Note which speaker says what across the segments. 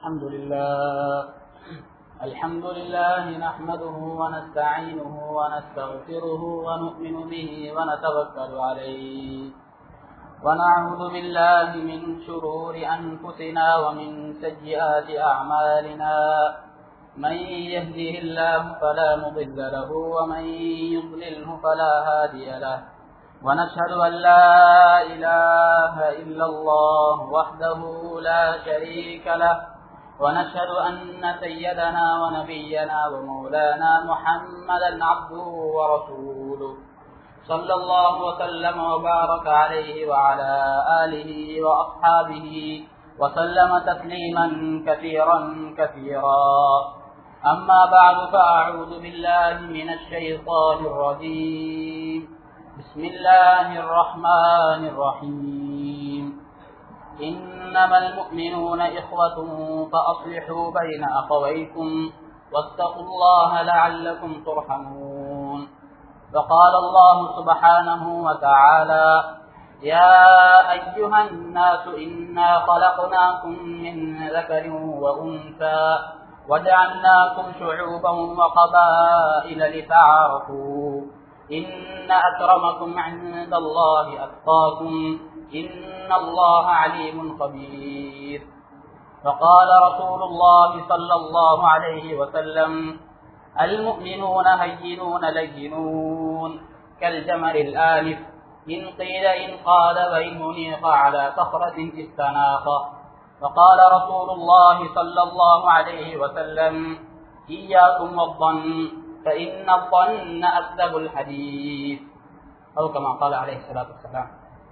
Speaker 1: الحمد لله الحمد لله نحمده ونستعينه ونستغفره ونؤمن به ونتوكل عليه ونعوذ بالله من شرور أنفسنا ومن سيئات أعمالنا من يهده الله فلا مضل له ومن يضلله فلا هادي له ونشهد أن لا إله إلا الله وحده لا شريك له ونشهد أن سيدنا ونبينا ومولانا محمدا عبده ورسوله صلى الله وسلم وبارك عليه وعلى آله وأصحابه وسلم تسليما كثيرا كثيرا أما بعد فأعوذ بالله من الشيطان الرجيم بسم الله الرحمن الرحيم إنما المؤمنون إخوة فأصلحوا بين أخويكم واتقوا الله لعلكم ترحمون وقال الله سبحانه وتعالى يا أيها الناس إنا خلقناكم من ذكر وأنثى وجعلناكم شعوبا وقبائل لتعارفوا إن أكرمكم عند الله أتقاكم إن الله عليم خبير وقال رسول الله صلى الله عليه وسلم المؤمنون هينون لينون كالجمر الآلف إن قيل إن قال وإن منيق على صخرة استناق وقال رسول الله صلى الله عليه وسلم إياكم والظن فإن الظن أكذب الحديث أو كما قال عليه الصلاة والسلام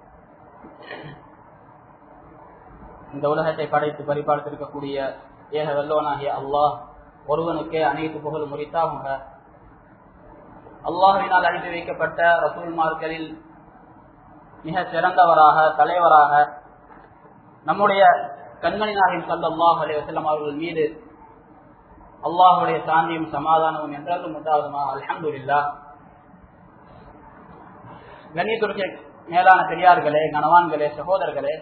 Speaker 1: இந்த உலகத்தை படைத்து பரிபாலித்திருக்கக்கூடிய ஏக வல்லவனாகிய அல்லாஹ் ஒருவனுக்கே அனைத்து புகழ் முறித்தாகுங்க அல்லாஹினால் அனுப்பி வைக்கப்பட்ட ரசூல்மார்களில் மிக சிறந்தவராக தலைவராக நம்முடைய கண்மணி நாயகம் சல்லாஹ் அலி வசல்லம் அவர்கள் மீது அல்லாஹுடைய சாந்தியும் சமாதானமும் என்றாலும் உண்டாகுமா அலமது இல்லா கண்ணியத்துடைய மேலான பெரியார்களே கனவான்களே சகோதரர்களே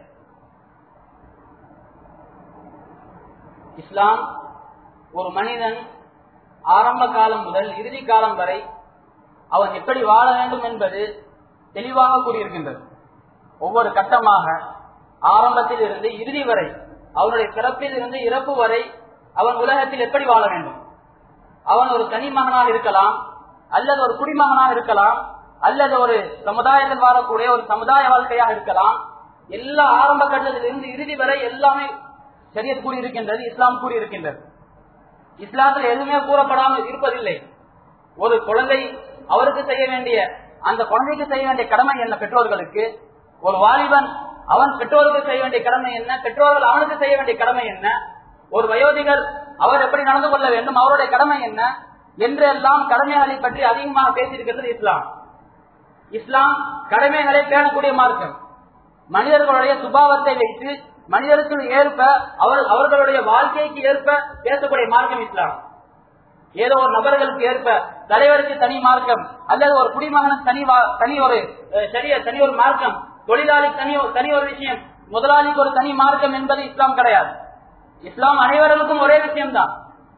Speaker 1: இஸ்லாம் ஒரு மனிதன் ஆரம்ப காலம் முதல் இறுதி காலம் வரை அவன் எப்படி வாழ வேண்டும் என்பது தெளிவாக கூறியிருக்கின்றது ஒவ்வொரு கட்டமாக ஆரம்பத்தில் இருந்து இறுதி வரை அவனுடைய பிறப்பில் இருந்து இறப்பு வரை அவன் உலகத்தில் எப்படி வாழ வேண்டும் அவன் ஒரு தனி மகனாக இருக்கலாம் அல்லது ஒரு குடிமகனாக இருக்கலாம் அல்லது ஒரு சமுதாயத்தில் வாழக்கூடிய ஒரு சமுதாய வாழ்க்கையாக இருக்கலாம் எல்லா ஆரம்ப கட்டத்திலிருந்து இறுதி வரை எல்லாமே சரியத் கூறியிருக்கின்றது இஸ்லாம் கூறியிருக்கின்றது இஸ்லாத்தில் எதுவுமே கூறப்படாமல் இருப்பதில்லை ஒரு குழந்தை அவருக்கு செய்ய வேண்டிய அந்த குழந்தைக்கு செய்ய வேண்டிய கடமை என்ன பெற்றோர்களுக்கு ஒரு வாலிபன் அவன் பெற்றோருக்கு செய்ய வேண்டிய கடமை என்ன பெற்றோர்கள் அவனுக்கு செய்ய வேண்டிய கடமை என்ன ஒரு வயோதிகர் அவர் எப்படி நடந்து கொள்ள வேண்டும் அவருடைய கடமை என்ன என்றெல்லாம் கடமைகளை பற்றி அதிகமாக பேசியிருக்கிறது இஸ்லாம் இஸ்லாம் கடமைகளை பேணக்கூடிய மார்க்கம் மனிதர்களுடைய சுபாவத்தை வைத்து மனிதருக்கு ஏற்ப அவர் அவர்களுடைய வாழ்க்கைக்கு ஏற்ப பேசக்கூடிய மார்க்கம் இஸ்லாம் ஏதோ ஒரு நபர்களுக்கு ஏற்ப தலைவருக்கு தனி மார்க்கம் அல்லது ஒரு குடிமகனுக்கு தனி தனி ஒரு சரிய தனி ஒரு மார்க்கம் தொழிலாளி தனி தனி ஒரு விஷயம் முதலாளிக்கு ஒரு தனி மார்க்கம் என்பது இஸ்லாம் கிடையாது இஸ்லாம் அனைவர்களுக்கும் ஒரே விஷயம்தான்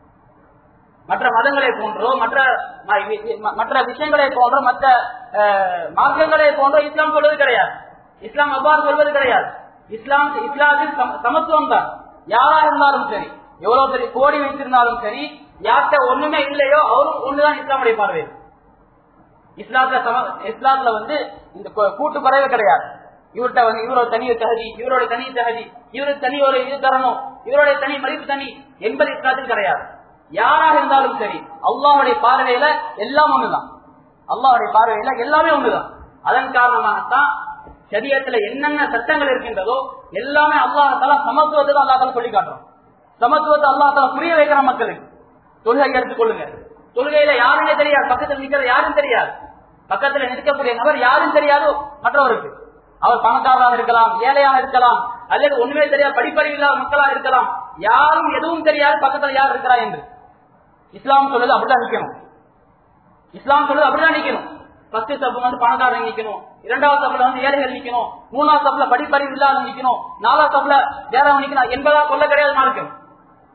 Speaker 1: மற்ற மதங்களை போன்றோ மற்ற மற்ற விஷயங்களை போன்றோ மற்ற மார்க்கங்களை போன்றோ இஸ்லாம் சொல்வது கிடையாது இஸ்லாம் அவ்வாறு சொல்வது கிடையாது இஸ்லாம் இஸ்லாத்தில் சமத்துவம் தான் யாரா இருந்தாலும் சரி எவ்வளவு பெரிய கோடி வைத்திருந்தாலும் சரி யார்கிட்ட ஒண்ணுமே இல்லையோ அவரும் ஒண்ணுதான் இஸ்லாமுடைய பார்வை இஸ்லாத்துல இஸ்லாத்துல வந்து இந்த கூட்டு குறைவு கிடையாது இவர்கிட்ட வந்து இவரோட தனி தகுதி இவரோட தனி தகுதி இவருக்கு தனி ஒரு இது தரணும் இவருடைய தனி மதிப்பு தனி என்பது இஸ்லாத்தில் கிடையாது யாராக இருந்தாலும் சரி அல்லாவுடைய பார்வையில எல்லாம் ஒண்ணுதான் அல்லாவுடைய பார்வையில எல்லாமே ஒண்ணுதான் அதன் காரணமாகத்தான் சரியத்துல என்னென்ன சட்டங்கள் இருக்கின்றதோ எல்லாமே அல்லாஹால சமத்துவத்தை தான் அல்லாஹால சொல்லி காட்டுறோம் சமத்துவத்தை அல்லாஹால புரிய வைக்கிற மக்களுக்கு தொழுகை எடுத்துக் கொள்ளுங்க தொழுகையில யாருமே தெரியாது பக்கத்தில் நிற்கிறது யாரும் தெரியாது பக்கத்துல நிற்கக்கூடிய நபர் யாரும் தெரியாதோ மற்றவருக்கு அவர் பணக்காரராக இருக்கலாம் ஏழையாக இருக்கலாம் அல்லது ஒண்ணுமே தெரியாது படிப்பறிவு இல்லாத மக்களாக இருக்கலாம் யாரும் எதுவும் தெரியாது பக்கத்துல யார் இருக்கிறா என்று இஸ்லாம் சொல்லுது அப்படிதான் நிக்கணும் இஸ்லாம் சொல்லுது அப்படிதான் நிக்கணும் ஃபர்ஸ்ட் சப்பு வந்து பணக்காரங்க நிக்கணும் இரண்டாவது சப்புல வந்து ஏழைகள் நிக்கணும் மூணாவது சப்புல படிப்பறிவு இல்லாத நிக்கணும் நாலாவது சப்புல வேறவன் நிக்கணும் என்பதா சொல்ல கிடையாது மார்க்கம்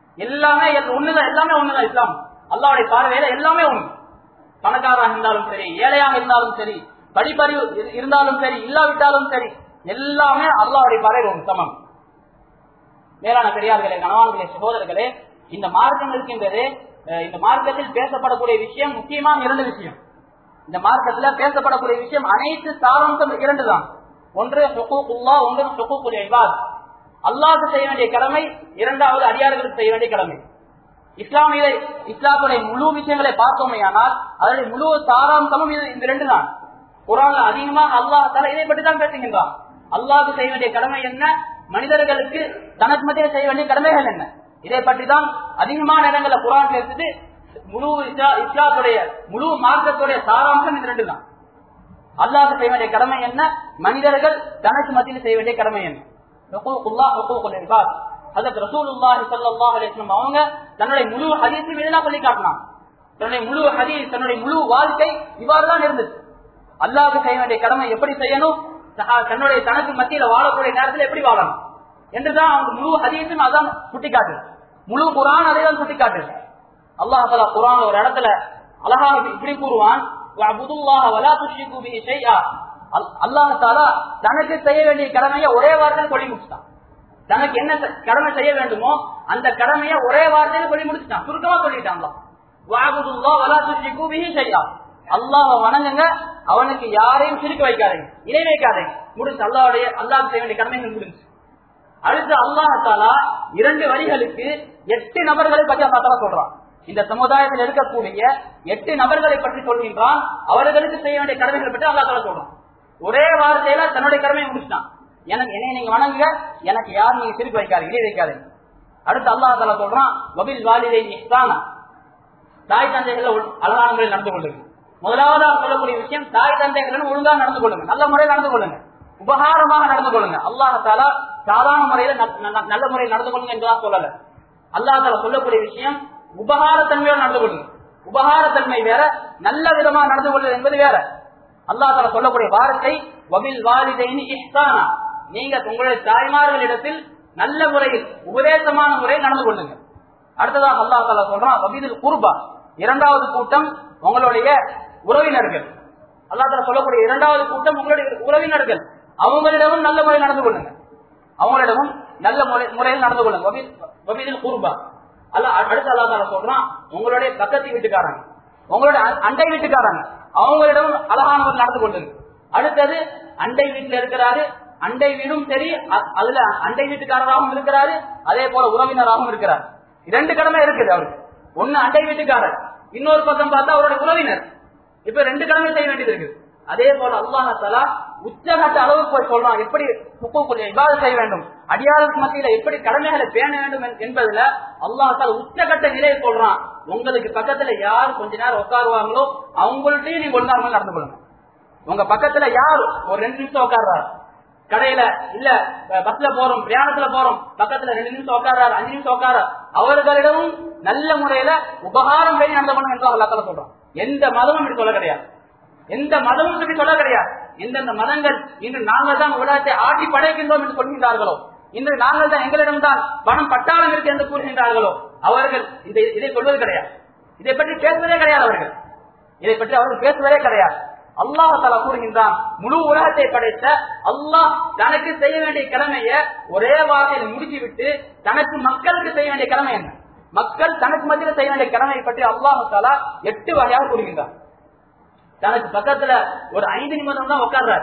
Speaker 1: எல்லாமே எல்- ஒண்ணுதான் எல்லாமே ஒண்ணுதான் இஸ்லாம் அல்லாவுடைய பார்வையில எல்லாமே ஒண்ணு பணக்காரராக இருந்தாலும் சரி ஏழையாக இருந்தாலும் சரி படிப்பறிவு இரு- இருந்தாலும் சரி இல்லாவிட்டாலும் சரி எல்லாமே அல்லாவுடைய பார்வையில் ஒன்று சமம் மேலான பெரியார்களே கணவான்களே சகோதரர்களே இந்த மார்க்கம் இருக்கின்றது அஹ் இந்த மார்க்கத்தில் பேசப்படக்கூடிய விஷயம் முக்கியமான இரண்டு விஷயம் இந்த மார்க்கத்துல பேசப்படக்கூடிய விஷயம் அனைத்து சாராம்சம் இரண்டு தான் ஒன்று ஹுகூக்குல்லா ஒன்று ஹுகூக்குல் இபாத் அல்லாஹ்க்கு செய்ய வேண்டிய கடமை இரண்டாவது அடியார்களுக்கு செய்ய வேண்டிய கடமை இஸ்லாமிய இஸ்லாத்துடைய முழு விஷயங்களை பார்த்தோமே ஆனால் அதனுடைய முழு சாராம்சமும் இது இந்த ரெண்டு தான் குரான்ல அதிகமா அல்லாஹ் தலா இதை பற்றி தான் பேசுகின்றான் அல்லாஹ்க்கு செய்ய வேண்டிய கடமை என்ன மனிதர்களுக்கு தனக்கு மத்தியில் செய்ய வேண்டிய கடமைகள் என்ன இதை பற்றி தான் அதிகமான இடங்கள்ல குரான் பேசுது முழு இஸ்லா- இஸ்லாத்துடைய முழு மார்க்கத்துடைய சாராம்சம் இந்த ரெண்டு தான் அல்லாஹ் செய்ய வேண்டிய கடமை என்ன மனிதர்கள் தனக்கு மத்தியில் செய்ய வேண்டிய கடமை என்ன ஹுகூக்குல்லாஹ், ஹுகூக்குல் இபாத். ஹஜரத் ரசூலுல்லாஹி ஸல்லல்லாஹு அலைஹி வஸல்லம் அவங்க தன்னுடைய முழு ஹதீஸையும் இதெல்லாம் சொல்லி காட்டினாங்க தன்னுடைய முழு ஹதீஸ் தன்னுடைய முழு வாழ்க்கை இவ்வாறு தான் இருந்தது அல்லாஹ்வுக்கு செய்ய வேண்டிய கடமை எப்படி செய்யணும் சஹா- தன்னுடைய தனக்கு மத்தியில வாழக்கூடிய நேரத்தில் எப்படி வாழணும் என்றுதான் அவங்க முழு ஹதீஸும் அதான் சுட்டிக்காட்டுது முழு குரான் அதை தான் சுட்டிக்காட்டுது அல்லாஹ் தலா குரான் ஒரு இடத்துல அழகாக இப்படி கூறுவான் "வஅபுதுல்லாஹ வலா துஷ்ரிகு பிஹி ஷைஆ." அல்- அல்லாஹ் தாலா தனக்கு செய்ய வேண்டிய கடமையை ஒரே வார்த்தையில் சொல்லி முடிச்சிட்டான் தனக்கு என்ன செ- கடமை செய்ய வேண்டுமோ அந்த கடமையை ஒரே வார்த்தையில் சொல்லி முடிச்சிட்டான் சுருக்கமா சொல்லிட்டான் அல்லாஹ். "வஅபுதுல்லாஹ வலா துஷ்ரிகு பிஹி ஷைஆ." அல்லாஹ்வை வணங்குங்க அவனுக்கு யாரையும் சிரிக்க வைக்காதீங்க இணை வைக்காதீங்க முடிஞ்சு அல்லாஹ்வுடைய அல்லாஹ் செய்ய வேண்டிய கடமைகள் முடிஞ்சு அடுத்து அல்லாஹாலா இரண்டு வரிகளுக்கு எட்டு நபர்களை பற்றி அல்லாஹாலா சொல்றான் இந்த சமுதாயத்தில் இருக்கக்கூடிய எட்டு நபர்களை பற்றி சொல்கின்றான் அவர்களுக்கு செய்ய வேண்டிய கடமைகளை பற்றி அல்லாஹாலா சொல்றான் ஒரே வார்த்தையில தன்னுடைய கடமையை முடிச்சிட்டான் எனக்கு என்னை நீங்க வணங்குங்க எனக்கு யாரும் நீங்க சிரிப்பு வைக்காதீங்க இணை வைக்காதீங்க அடுத்து அல்லாஹாலா சொல்றான் வபில் வாலிதை இஹ்சானா தாய் தந்தைகள் அழகான முறையில் நடந்து கொள்ளுங்க முதலாவதாக சொல்லக்கூடிய விஷயம் தாய் தந்தைகளுடன் ஒழுங்காக நடந்து கொள்ளுங்க நல்ல முறையில் நடந்து கொள்ளுங்க உபகாரமாக நடந்து கொள்ளுங்க அல்லாஹ் தாலா சாதாரண முறையில ந- ந- நல்ல முறையில் நடந்து கொள்ளுங்க என்றுதான் சொல்லல அல்லாஹ் தாலா சொல்லக்கூடிய விஷயம் உபகாரத்தன்மையோடு நடந்து கொள்ளுங்க உபகாரத்தன்மை வேற நல்ல விதமாக நடந்து கொள்வது என்பது வேற அல்லாஹ் தாலா சொல்லக்கூடிய வார்த்தை வபில் வாலிதைனி இஹ்சானா நீங்க உங்களுடைய தாய்மார்களிடத்தில் நல்ல முறையில் உபதேசமான முறையில் நடந்து கொள்ளுங்க அடுத்ததாக அல்லாஹ் தாலா சொல்றான் வபீதுல் குர்பா இரண்டாவது கூட்டம் உங்களுடைய உறவினர்கள் அல்லாஹ் தாலா சொல்லக்கூடிய இரண்டாவது கூட்டம் உங்களுடைய உறவினர்கள் அவங்களிடமும் நல்ல முறையில் நடந்து கொள்ளுங்க அவங்களிடமும் நல்ல முறை முறையில் நடந்து கொள்ளுங்க வபீ- வபீதுல் குர்பா அல்லாஹ் அடுத்து அல்லாஹ் தாலா சொல்றான் உங்களுடைய பக்கத்து வீட்டுக்காரங்க உங்களுடைய அ- அண்டை வீட்டுக்காரங்க அவங்களிடம் அழகான முறையில் நடந்து கொள்ளுங்க அடுத்தது அண்டை வீட்டுல இருக்கிறாரு அண்டை வீடும் சரி அ- அதுல அண்டை வீட்டுக்காரராகவும் இருக்கிறாரு அதே போல உறவினராகவும் இருக்கிறார் இரண்டு கடமை இருக்குது அவருக்கு ஒண்ணு அண்டை வீட்டுக்காரர் இன்னொரு பக்கம் பார்த்தா அவருடைய உறவினர் இப்ப ரெண்டு கடமை செய்ய வேண்டியது இருக்குது அதே போல அல்லாஹ் தலா உச்சகட்ட அளவுக்கு போய் சொல்றான் எப்படி ஹுக்கூக்குல் இபாதத் செய்ய வேண்டும் அடியாருக்கு மத்தியில எப்படி கடமைகளை பேண வேண்டும் என்- என்பதுல அல்லாஹ் தாலா உச்சகட்ட நிலையை சொல்றான் உங்களுக்கு பக்கத்துல யார் கொஞ்ச நேரம் உட்காருவாங்களோ அவங்கள்ட்டையும் நீங்க ஒழுங்கா முறையில் நடந்து கொள்ளுங்க உங்க பக்கத்துல யார் ஒரு ரெண்டு நிமிஷம் உட்கார்றாரு கடையில இல்ல அஹ், பஸ்ல போறோம் பிரயாணத்துல போறோம் பக்கத்துல ரெண்டு நிமிஷம் உட்கார்றாரு அஞ்சு நிமிஷம் உட்கார அவர்களிடமும் நல்ல முறையில உபகாரம் பண்ணி நடந்து கொள்ளுங்க என்று அல்லா தாலா சொல்றான் எந்த மதமும் இப்படி சொல்ல கிடையாது எந்த மதமும் இப்படி சொல்ல கிடையாது எந்தெந்த மதங்கள் இன்று நாங்கள் தான் உலகத்தை ஆட்டி படைக்கின்றோம் என்று சொல்கின்றார்களோ இன்று நாங்கள் தான் எங்களிடம் தான் பணம் பட்டாளம் இருக்கு என்று கூறுகின்றார்களோ அவர்கள் இந்த இதை சொல்வது கிடையாது இதை பற்றி பேசுவதே கிடையாது அவர்கள் இதை பற்றி அவர்கள் பேசுவதே கிடையாது அல்லாஹ் தலா கூறுகின்றான் முழு உலகத்தை படைத்த அல்லாஹ் தனக்கு செய்ய வேண்டிய கடமையை ஒரே வார்த்தையில் முடிச்சுவிட்டு தனக்கு மக்களுக்கு செய்ய வேண்டிய கடமை என்ன மக்கள் தனக்கு மத்தியில் செய்ய வேண்டிய கடமையை பற்றி அல்லாஹ் தாலா எட்டு வகையாக கூறுகின்றான் தனக்கு பக்கத்துல ஒரு ஐந்து நிமிடம் தான் உட்கார்றாரு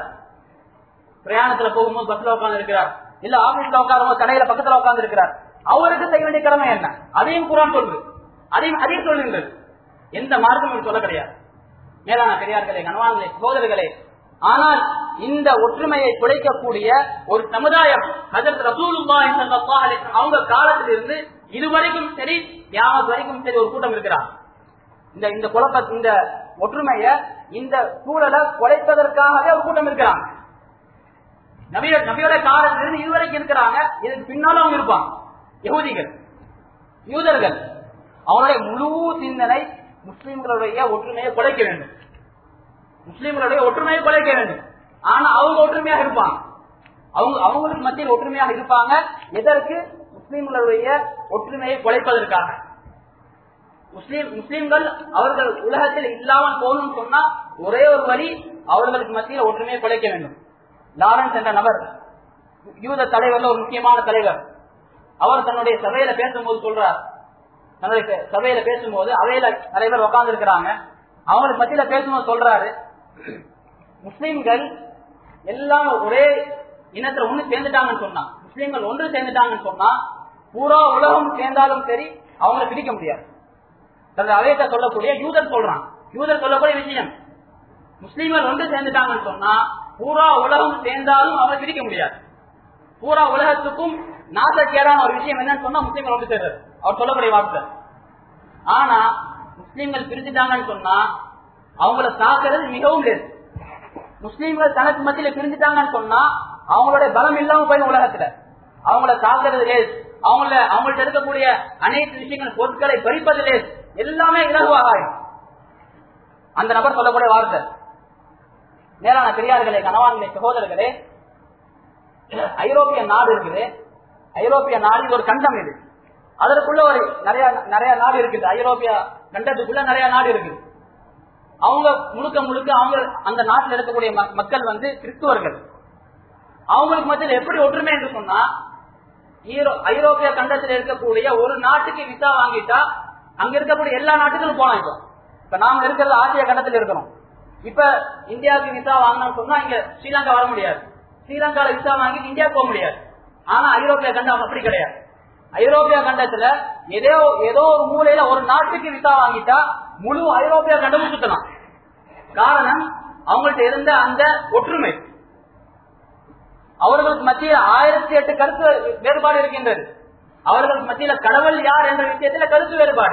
Speaker 1: பிரயாணத்துல போகும்போது பஸ்ல உட்கார்ந்து இருக்கிறார் இல்ல ஆபீஸ்ல உட்காரும் கடையில பக்கத்துல உட்கார்ந்து இருக்கிறார் அவருக்கு செய்ய வேண்டிய கடமை என்ன அதையும் குரான் சொல்லுது அதையும் அதையும் சொல்லுகின்றது எந்த மார்க்கமும் சொல்ல கிடையாது மேலான பெரியார்களே கணவான்களே சகோதரர்களே ஆனால் இந்த ஒற்றுமையை குலைக்கக்கூடிய ஒரு சமுதாயம் ஹஜரத் ரசூலுல்லாஹி ஸல்லல்லாஹு அலைஹி வஸல்லம் அவங்க காலத்திலிருந்து இதுவரைக்கும் சரி கியாமத் வரைக்கும் சரி ஒரு கூட்டம் இருக்கிறார் இந்த இந்த குழப்ப இந்த ஒற்றுமைய இந்த சூழலை குலைப்பதற்காகவே ஒரு கூட்டம் இருக்கிறாங்க நபிய நபியோட காலத்திலிருந்து இதுவரைக்கும் இருக்கிறாங்க இதுக்கு பின்னாலும் அவங்க இருப்பாங்க யகூதிகள் யூதர்கள் அவனுடைய முழு சிந்தனை முஸ்லிம்களுடைய ஒற்றுமையை குலைக்க வேண்டும் முஸ்லிம்களுடைய ஒற்றுமையை குலைக்க வேண்டும் ஆனா அவங்க ஒற்றுமையாக இருப்பாங்க அவங்க அவங்களுக்கு மத்தியில் ஒற்றுமையாக இருப்பாங்க எதற்கு முஸ்லிம்களுடைய ஒற்றுமையை குலைப்பதற்காக முஸ்லிம் முஸ்லிம்கள் அவர்கள் உலகத்தில் இல்லாமல் போகணும்னு சொன்னா ஒரே ஒரு வழி அவர்களுக்கு மத்தியில் ஒற்றுமையை குலைக்க வேண்டும் லாரன்ஸ் என்ற நபர் யூத தலைவர்ல ஒரு முக்கியமான தலைவர் அவர் தன்னுடைய சபையில பேசும்போது சொல்றார் தன்னுடைய ச- சபையில பேசும்போது அவையில தலைவர் உட்கார்ந்து இருக்கிறாங்க அவங்களுக்கு மத்தியில பேசும்போது சொல்றாரு முஸ்லிம்கள் எல்லாம் ஒரே இனத்துல ஒண்ணு சேர்ந்துட்டாங்கன்னு சொன்னா முஸ்லிம்கள் ஒன்று சேர்ந்துட்டாங்கன்னு சொன்னா பூரா உலகம் சேர்ந்தாலும் சரி அவங்கள பிரிக்க முடியாது தனது அவையத்தை சொல்லக்கூடிய யூதர் சொல்றான் யூதர் சொல்லக்கூடிய விஷயம் முஸ்லிம்கள் ஒன்று சேர்ந்துட்டாங்கன்னு சொன்னா பூரா உலகம் சேர்ந்தாலும் அவங்க பிரிக்க முடியாது பூரா உலகத்துக்கும் நாசக்கேடான ஒரு விஷயம் என்னன்னு சொன்னா முஸ்லீம்கள் ஒன்று சேர்றது அவர் சொல்லக்கூடிய வார்த்தை ஆனா முஸ்லீம்கள் பிரிஞ்சுட்டாங்கன்னு சொன்னா அவங்கள தாக்குறது மிகவும் லேசு முஸ்லீம்கள் தனக்கு மத்தியில பிரிஞ்சுட்டாங்கன்னு சொன்னா அவங்களுடைய பலம் இல்லாம போய் உலகத்துல அவங்கள தாக்குறது லேஸ் அவங்கள அவங்கள்ட்ட இருக்கக்கூடிய அனைத்து விஷயங்கள் பொருட்களை பறிப்பது லேஸ் எல்லாமே இலகுவாக ஆயிடும் அந்த நபர் சொல்லக்கூடிய வார்த்தை மேலான பெரியார்களே கனவான்களே சகோதரர்களே ஐரோப்பிய நாடு இருக்குது ஐரோப்பிய நாடு இது ஒரு கண்டம் இது அதற்குள்ள ஒரு நிறைய நிறைய நாடு இருக்குது ஐரோப்பிய கண்டத்துக்குள்ள நிறைய நாடு இருக்குது அவங்க முழுக்க முழுக்க அவங்க அந்த நாட்டில் இருக்கக்கூடிய ம- மக்கள் வந்து கிறிஸ்துவர்கள் அவங்களுக்கு மத்தியில் எப்படி ஒற்றுமை என்று சொன்னா ஈரோ- ஐரோப்பிய கண்டத்தில் இருக்கக்கூடிய ஒரு நாட்டுக்கு விசா வாங்கிட்டா அங்க இருக்கக்கூடிய எல்லா நாட்டுக்கும் போலாம் இப்போ இப்ப நாம இருக்கிறது ஆசிய கண்டத்தில் இருக்கிறோம் இப்ப இந்தியாவுக்கு விசா வாங்கணும்னு சொன்னா இங்க ஸ்ரீலங்கா வர முடியாது ஸ்ரீலங்கால விசா வாங்கிட்டு இந்தியா போக முடியாது ஆனா ஐரோப்பிய கண்டம் அப்படி கிடையாது ஐரோப்பிய கண்டத்துல ஏதோ ஏதோ ஒரு மூலையில ஒரு நாட்டுக்கு விசா வாங்கிட்டா முழு ஐரோப்பிய கண்டமும் சுத்தலாம் காரணம் அவங்கள்ட்ட இருந்த அந்த ஒற்றுமை அவர்களுக்கு மத்தியில் ஆயிரத்தி எட்டு கருத்து வேறுபாடு இருக்கின்றது அவர்களுக்கு மத்தியில கடவுள் யார் என்ற விஷயத்துல கருத்து வேறுபாடு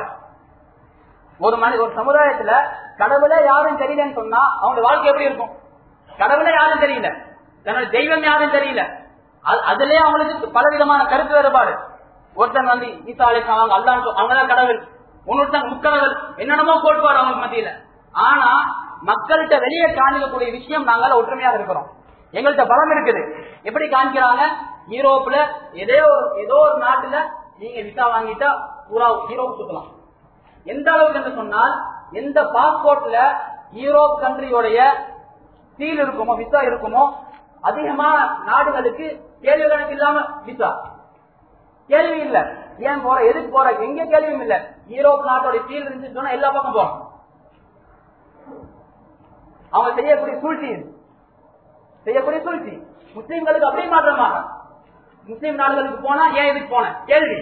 Speaker 1: ஒரு மனித ஒரு சமுதாயத்துல கடவுளே யாரும் தெரியலன்னு சொன்னா அவங்க வாழ்க்கை எப்படி இருக்கும் கடவுளே யாரும் தெரியல தன்னுடைய தெய்வம் யாரும் தெரியல அது- அதுலயே அவங்களுக்கு பலவிதமான கருத்து வேறுபாடு ஒருத்தன் வந்து ஈசா அலிஸ்லாம் அவங்க அல்லாஹ் அவங்கதான் கடவுள் இன்னொருத்தன் முக்கடவுள் என்னென்னமோ கோட்பாடு அவங்களுக்கு மத்தியில ஆனா மக்கள்கிட்ட வெளியே காண்பிக்கக்கூடிய விஷயம் நாங்கள ஒற்றுமையாக இருக்கிறோம் எங்கள்கிட்ட பலம் இருக்குது எப்படி காண்கிறாங்க யூரோப்ல ஏதோ ஒரு ஏதோ ஒரு நாட்டுல நீங்க விசா வாங்கிட்டா பூரா யூரோப் சுத்தலாம் எந்த அளவுக்கு என்று சொன்னால் எந்த பாஸ்போர்ட்ல யூரோப் கண்ட்ரியோடைய சீல் இருக்குமோ விசா இருக்குமோ அதிகமான நாடுகளுக்கு கேள்வி கணக்கு இல்லாம விசா கேள்வி இல்ல ஏன் போற எதுக்கு போற எங்க கேள்வியும் இல்ல யூரோப் நாட்டோட சீல் இருந்துச்சு சொன்னா எல்லா பக்கம் போறோம் அவங்க செய்யக்கூடிய சூழ்ச்சி இது. செய்யக்கூடிய சூழ்ச்சி முஸ்லிம்களுக்கு அப்படியே மாற்றமாக முஸ்லிம் நாடுகளுக்கு போனா ஏன் இதுக்கு போன கேள்வி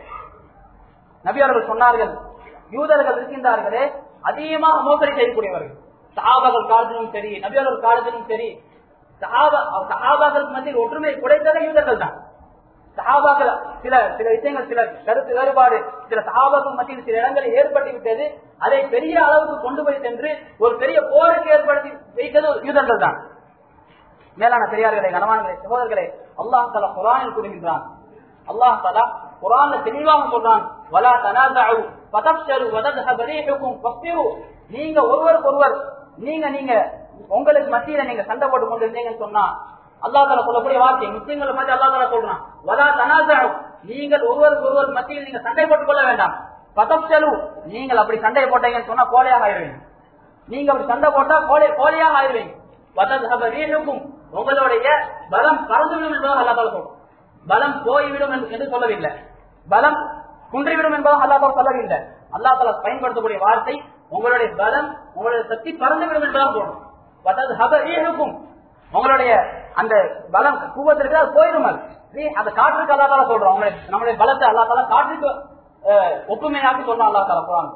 Speaker 1: நபி அவர்கள் சொன்னார்கள் யூதர்கள் இருக்கின்றார்களே அதிகமாக மோசடி செய்யக்கூடியவர்கள் சஹாபாக்கள் காலத்திலும் சரி நபி அவர்கள் காலத்திலும் சரி சஹாபா- சஹாபாக்களுக்கு மத்தியில் ஒற்றுமை குறைத்ததே யூதர்கள் தான் சஹாபாக்கள் சில சில விஷயங்கள் சில கருத்து வேறுபாடு சில சஹாபாக்கள் மத்தியில் சில இடங்களில் ஏற்பட்டு விட்டது அதை பெரிய அளவுக்கு கொண்டு போய் சென்று ஒரு பெரிய போருக்கு ஏற்படுத்தி வைத்தது ஒரு யூதர்கள் தான் மேலான பெரியார்களே கனவான்களே சகோதரர்களே அல்லாஹ் தலா குரானில் கூறுகின்றான் அல்லாஹ் தலா குரான்ல தெளிவாக சொல்றான் வலா தனாதஉ ஃபதப்ஷரு வதத்ஹப ரீஹுக்கும் ஃபஸ்பிரு நீங்க ஒருவருக்கு ஒருவர் நீங்க நீங்க உங்களுக்கு மத்தியில நீங்க சண்டை போட்டு கொண்டிருந்தீங்கன்னு சொன்னா அல்லாஹ் தலா சொல்லக்கூடிய வார்த்தை முஸ்லிம்களை பத்தி அல்லாஹ் தலா சொல்றான் வலா தனாதஉ நீங்கள் ஒருவருக்கு ஒருவர் மத்தியில் நீங்க சண்டை போட்டுக் கொள்ள வேண்டாம் ஃபதப்ஷரு நீங்கள் அப்படி சண்டை போட்டீங்கன்னு சொன்னா கோலையாக ஆயிருவீங்க நீங்க அப்படி சண்டை போட்டா கோலை கோலையாக ஆயிருவீங்க வதத்ஹப ரீஹுக்கும் உங்களுடைய பலம் பறந்துவிடும் என்பதாக அல்லா தால சொல்றோம் பலம் போய்விடும் என்று- என்று சொல்லவில்லை பலம் குன்றிவிடும் என்பதாக அல்லா தால சொல்லவில்லை அல்லா தால பயன்படுத்தக்கூடிய வார்த்தை உங்களுடைய பலம் உங்களுடைய சக்தி பறந்துவிடும் என்பதாக சொல்றோம் வதத்ஹப ரீஹுக்கும் உங்களுடைய அந்த பலம் கூவத்திற்கு அது போயிடும் அது ரீ- அந்த காற்றுக்கு அல்லா தால சொல்றோம் உங்களுடைய நம்முடைய பலத்தை அல்லா தால காற்றுக்கு அஹ், ஒப்புமையாக்கி சொல்றான் அல்லா தால குரான்